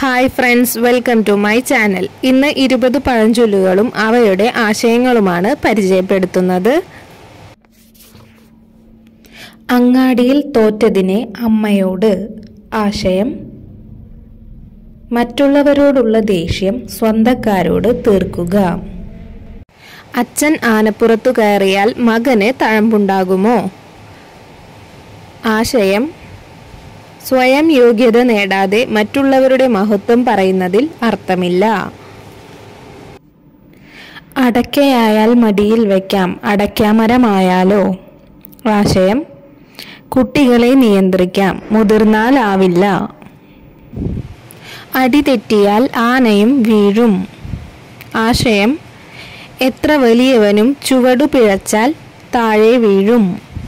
hi friends welcome to my channel ഇന്ന് ഇരുപത് പഴഞ്ചൊല്ലുകളും അവയുടെ ആശയങ്ങളുമാണ് പരിചയപ്പെടുത്തുന്നത് അങ്ങാടിയിൽ തോറ്റതിനെ അമ്മയോട് ആശയം മറ്റുള്ളവരോടുള്ള ദേഷ്യം സ്വന്തക്കാരോട് തീർക്കുക അച്ഛൻ ആനപ്പുറത്തു കയറിയാൽ മകന് തഴമ്പുണ്ടാകുമോ ആശയം സ്വയം യോഗ്യത നേടാതെ മറ്റുള്ളവരുടെ മഹത്വം പറയുന്നതിൽ അർത്ഥമില്ല അടയ്ക്കയായാൽ മടിയിൽ വയ്ക്കാം അടയ്ക്കാമരമായാലോ ആശയം കുട്ടികളെ നിയന്ത്രിക്കാം മുതിർന്നാലാവില്ല അടി തെറ്റിയാൽ ആനയും വീഴും ആശയം എത്ര വലിയവനും ചുവടു പിഴച്ചാൽ താഴെ വീഴും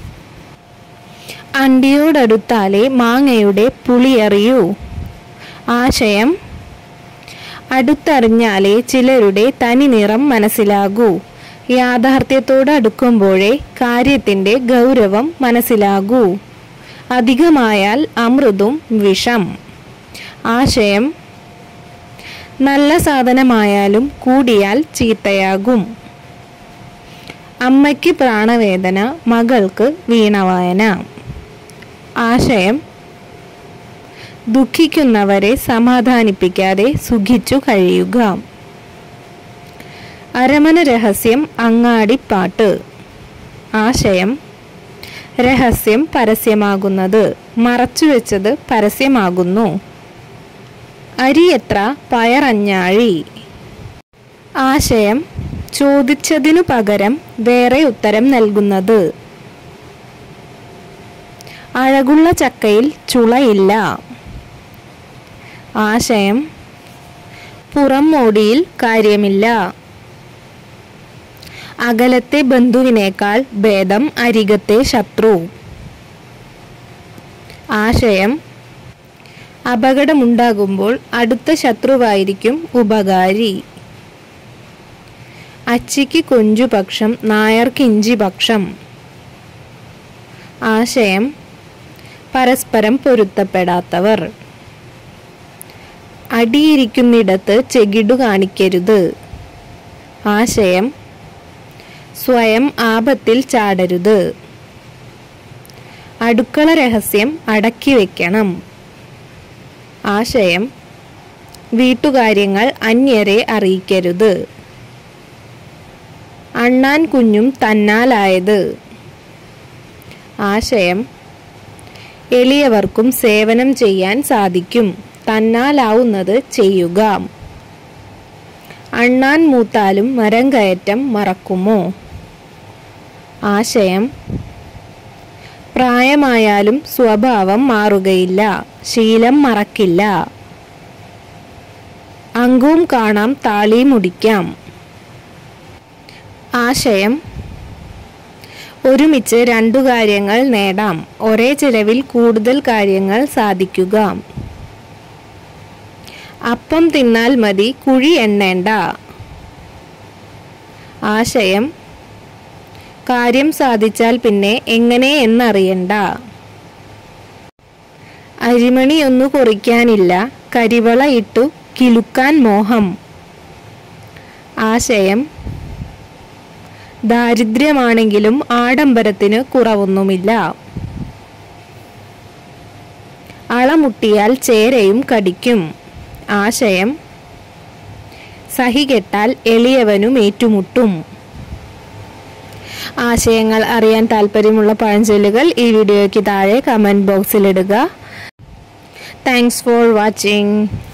അണ്ടിയോടടുത്താലേ മാങ്ങയുടെ പുളിയറിയൂ ആശയം അടുത്തറിഞ്ഞാലേ ചിലരുടെ തനി നിറം മനസ്സിലാകൂ യാഥാർത്ഥ്യത്തോട് അടുക്കുമ്പോഴേ കാര്യത്തിൻ്റെ ഗൗരവം മനസ്സിലാകൂ അധികമായാൽ അമൃതും വിഷം ആശയം നല്ല സാധനമായാലും കൂടിയാൽ ചീത്തയാകും അമ്മയ്ക്ക് പ്രാണവേദന മകൾക്ക് വീണവായന ആശയം ദുഃഖിക്കുന്നവരെ സമാധാനിപ്പിക്കാതെ സുഖിച്ചു കഴിയുക അരമന രഹസ്യം അങ്ങാടിപ്പാട്ട് ആശയം രഹസ്യം പരസ്യമാകുന്നത് മറച്ചുവെച്ചത് പരസ്യമാകുന്നു അരിയെത്ര പയറഞ്ഞാഴി ആശയം ചോദിച്ചതിനു പകരം വേറെ ഉത്തരം നൽകുന്നത് അഴകുള്ള ചക്കയിൽ ചുളയില്ല ആശയം പുറം മോടിയിൽ കാര്യമില്ല അകലത്തെ ബന്ധുവിനേക്കാൾ ഭേദം അരികത്തെ ശത്രു ആശയം അപകടമുണ്ടാകുമ്പോൾ അടുത്ത ശത്രുവായിരിക്കും ഉപകാരി അച്ചിക്ക് കൊഞ്ചുപക്ഷം നായർക്ക് ഇഞ്ചിപക്ഷം ആശയം പരസ്പരം പൊരുത്തപ്പെടാത്തവർ അടിയിരിക്കുന്നിടത്ത് ചെകിടു കാണിക്കരുത് ആശയം സ്വയം ആപത്തിൽ ചാടരുത് അടുക്കള രഹസ്യം അടക്കി വെക്കണം ആശയം വീട്ടുകാര്യങ്ങൾ അന്യരെ അറിയിക്കരുത് അണ്ണാൻ കുഞ്ഞും തന്നാലായത് ആശയം എളിയവർക്കും സേവനം ചെയ്യാൻ സാധിക്കും തന്നാലാവുന്നത് ചെയ്യുക അണ്ണാൻ മൂത്താലും മരം കയറ്റം മറക്കുമോ ആശയം പ്രായമായാലും സ്വഭാവം മാറുകയില്ല ശീലം മറക്കില്ല അങ്കവും കാണാം താളിയും മുടിക്കാം ആശയം ഒരുമിച്ച് രണ്ടു കാര്യങ്ങൾ നേടാം ഒരേ ചിലവിൽ കൂടുതൽ കാര്യങ്ങൾ സാധിക്കുക അപ്പം തിന്നാൽ മതി കുഴി എണ്ണേണ്ട ആശയം കാര്യം സാധിച്ചാൽ പിന്നെ എങ്ങനെ എന്നറിയണ്ട അരിമണി ഒന്നു കുറിക്കാനില്ല കരിവള ഇട്ടു കിലുക്കാൻ മോഹം ആശയം ദാരിദ്ര്യമാണെങ്കിലും ആഡംബരത്തിന് കുറവൊന്നുമില്ല അളമുട്ടിയാൽ ചേരയും കടിക്കും ആശയം സഹികെട്ടാൽ എളിയവനും ഏറ്റുമുട്ടും ആശയങ്ങൾ അറിയാൻ താല്പര്യമുള്ള പഴഞ്ചൊല്ലുകൾ ഈ വീഡിയോയ്ക്ക് താഴെ കമൻറ്റ് ബോക്സിലിടുക താങ്ക്സ് ഫോർ വാച്ചിങ്